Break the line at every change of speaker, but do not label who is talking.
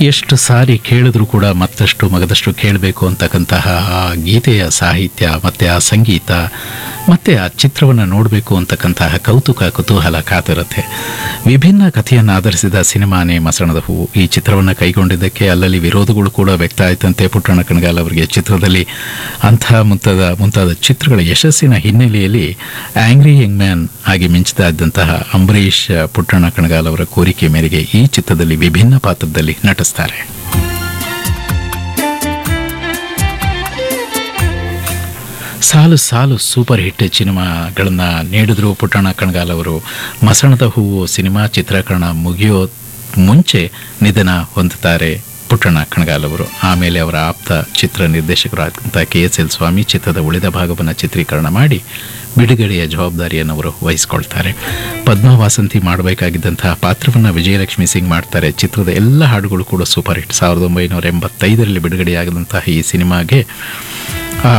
ಎಷ್ಟು ಸಾರಿ ಕೇಳಿದ್ರೂ ಕೂಡ ಮತ್ತಷ್ಟು ಮಗದಷ್ಟು ಕೇಳಬೇಕು ಅಂತಕ್ಕಂತಹ ಆ ಗೀತೆಯ ಸಾಹಿತ್ಯ ಮತ್ತು ಆ ಸಂಗೀತ ಮತ್ತು ಆ ಚಿತ್ರವನ್ನು ನೋಡಬೇಕು ಅಂತಕ್ಕಂತಹ ಕೌತುಕ ಕುತೂಹಲ ಕಾತಿರುತ್ತೆ ವಿಭಿನ್ನ ಕಥೆಯನ್ನು ಆಧರಿಸಿದ ಸಿನಿಮಾನೇ ಮಸಣದ ಹೂವು ಈ ಚಿತ್ರವನ್ನು ಕೈಗೊಂಡಿದ್ದಕ್ಕೆ ಅಲ್ಲಲ್ಲಿ ವಿರೋಧಗಳು ಕೂಡ ವ್ಯಕ್ತ ಆಯ್ತಂತೆ ಪುಟ್ಟಣ್ಣ ಕಣಗಾಲ್ ಅವರಿಗೆ ಚಿತ್ರದಲ್ಲಿ ಅಂಥ ಮುಂತಾದ ಮುಂತಾದ ಚಿತ್ರಗಳ ಯಶಸ್ಸಿನ ಹಿನ್ನೆಲೆಯಲ್ಲಿ ಆಂಗ್ರಿ ಯಂಗ್ ಮ್ಯಾನ್ ಆಗಿ ಮಿಂಚ್ತಾ ಇದ್ದಂತಹ ಅಂಬರೀಷ್ ಪುಟ್ಟಣ್ಣ ಕಣಗಾಲ್ ಅವರ ಕೋರಿಕೆ ಮೇರೆಗೆ ಈ ಚಿತ್ರದಲ್ಲಿ ವಿಭಿನ್ನ ಪಾತ್ರದಲ್ಲಿ ನಟಿಸ್ತಾರೆ ಸಾಲು ಸಾಲು ಸೂಪರ್ ಹಿಟ್ ಸಿನಿಮಾಗಳನ್ನು ನೀಡಿದ್ರು ಪುಟ್ಟಣ್ಣ ಕಣಗಾಲ್ ಅವರು ಮಸಣದ ಹೂವು ಸಿನಿಮಾ ಚಿತ್ರೀಕರಣ ಮುಗಿಯೋ ಮುಂಚೆ ನಿಧನ ಹೊಂದುತ್ತಾರೆ ಪುಟ್ಟಣ್ಣ ಕಣಗಾಲ್ ಅವರು ಆಮೇಲೆ ಅವರ ಆಪ್ತ ಚಿತ್ರ ನಿರ್ದೇಶಕರಾದಂಥ ಕೆ ಎಸ್ ಎಲ್ ಸ್ವಾಮಿ ಚಿತ್ರದ ಉಳಿದ ಭಾಗವನ್ನು ಚಿತ್ರೀಕರಣ ಮಾಡಿ ಬಿಡುಗಡೆಯ ಜವಾಬ್ದಾರಿಯನ್ನು ಅವರು ವಹಿಸ್ಕೊಳ್ತಾರೆ ಪದ್ಮವಾಸಂತಿ ಮಾಡಬೇಕಾಗಿದ್ದಂತಹ ಪಾತ್ರವನ್ನು ವಿಜಯಲಕ್ಷ್ಮಿ ಸಿಂಗ್ ಮಾಡ್ತಾರೆ ಚಿತ್ರದ ಎಲ್ಲ ಹಾಡುಗಳು ಕೂಡ ಸೂಪರ್ ಹಿಟ್ ಸಾವಿರದ ಒಂಬೈನೂರ ಎಂಬತ್ತೈದರಲ್ಲಿ ಬಿಡುಗಡೆಯಾಗದಂತಹ ಈ ಸಿನಿಮಾಗೆ